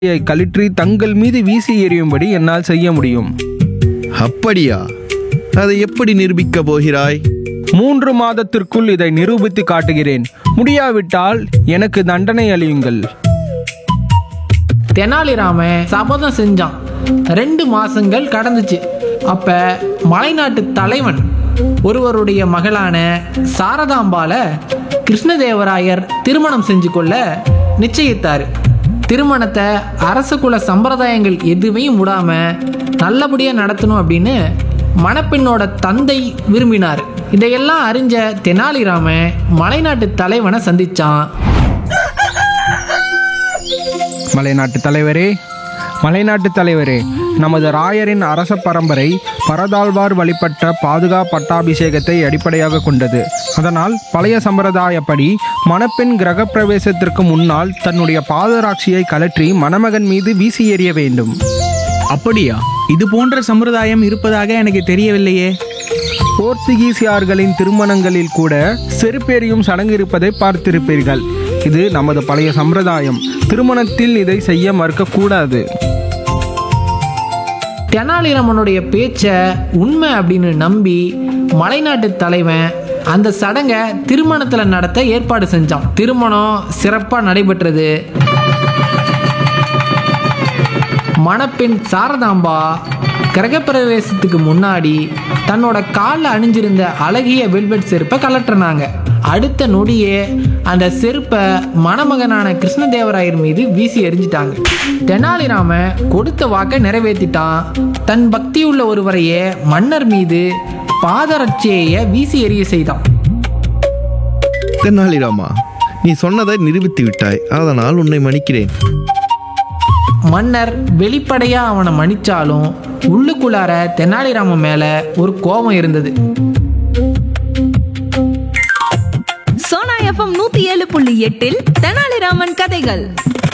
யை கழற்றி தங்கள் மீது வீசி எறியும்படி என்னால் செய்ய முடியும் அப்படியா அதை எப்படி நிரூபிக்கப் போகிறாய் மூன்று மாதத்திற்குள் இதை நிரூபித்து காட்டுகிறேன் முடியாவிட்டால் எனக்கு தண்டனை அளியுங்கள் தெனாலிராமன் சபதம் செஞ்சான் ரெண்டு மாசங்கள் கடந்துச்சு அப்ப மலைநாட்டு தலைவன் ஒருவருடைய மகளான சாரதாம்பால கிருஷ்ணதேவராயர் திருமணம் செஞ்சு கொள்ள நிச்சயித்தாரு திருமணத்தை அரசகுல சம்பிரதாயங்கள் எதுவையும் விடாம நல்லபடியா நடத்தணும் அப்படின்னு மணப்பெண்ணோட தந்தை விரும்பினார் இதையெல்லாம் அறிஞ்ச தெனாலிராமன் மலைநாட்டு தலைவனை சந்திச்சான் மலைநாட்டு தலைவரே மலைநாட்டு தலைவரே நமது ராயரின் அரச பரம்பரை பரதாழ்வார் வழிபட்ட பாதுகா பட்டாபிஷேகத்தை அடிப்படையாக கொண்டது அதனால் பழைய சம்பிரதாயப்படி மணப்பெண் கிரகப்பிரவேசத்திற்கு முன்னால் தன்னுடைய பாதராட்சியை கழற்றி மணமகன் மீது வீசி எறிய வேண்டும் அப்படியா இது போன்ற சம்பிரதாயம் இருப்பதாக எனக்கு தெரியவில்லையே போர்த்துகீசியார்களின் திருமணங்களில் கூட செருப்பேறியும் சடங்கு இருப்பதை பார்த்திருப்பீர்கள் இது நமது பழைய சம்பிரதாயம் திருமணத்தில் இதை செய்ய மறுக்கக்கூடாது தெனாலிராமனுடைய பேச்சை உண்மை அப்படின்னு நம்பி மலைநாட்டு தலைவன் அந்த சடங்கை திருமணத்தில் நடத்த ஏற்பாடு செஞ்சான் திருமணம் சிறப்பாக நடைபெற்றது மணப்பெண் சாரதாம்பா கிரகப்பிரவேசத்துக்கு முன்னாடி தன்னோட காலில் அணிஞ்சிருந்த அழகிய வெல்வெட் செருப்பை கலட்டுனாங்க அடுத்த நொடியே அந்த செருப்பை மணமகனான கிருஷ்ணதேவராயர் மீது வீசி எறிஞ்சிட்டாங்க தெனாலிராம கொடுத்த வாக்கை நிறைவேற்றிட்டான் தன் பக்தியுள்ள ஒருவரையே மன்னர் மீது பாதரட்சையை வீசி எறிய செய்தான் தென்னாலிராமா நீ சொன்னதை நிரூபித்து விட்டாய் அதனால் உன்னை மன்னிக்கிறேன் மன்னர் வெளிப்படையா அவனை மன்னிச்சாலும் உள்ளுக்குள்ளார தெனாலிராமன் மேல ஒரு கோபம் இருந்தது சோனா எஃப்எம் நூத்தி ஏழு புள்ளி எட்டில் தெனாலிராமன் கதைகள்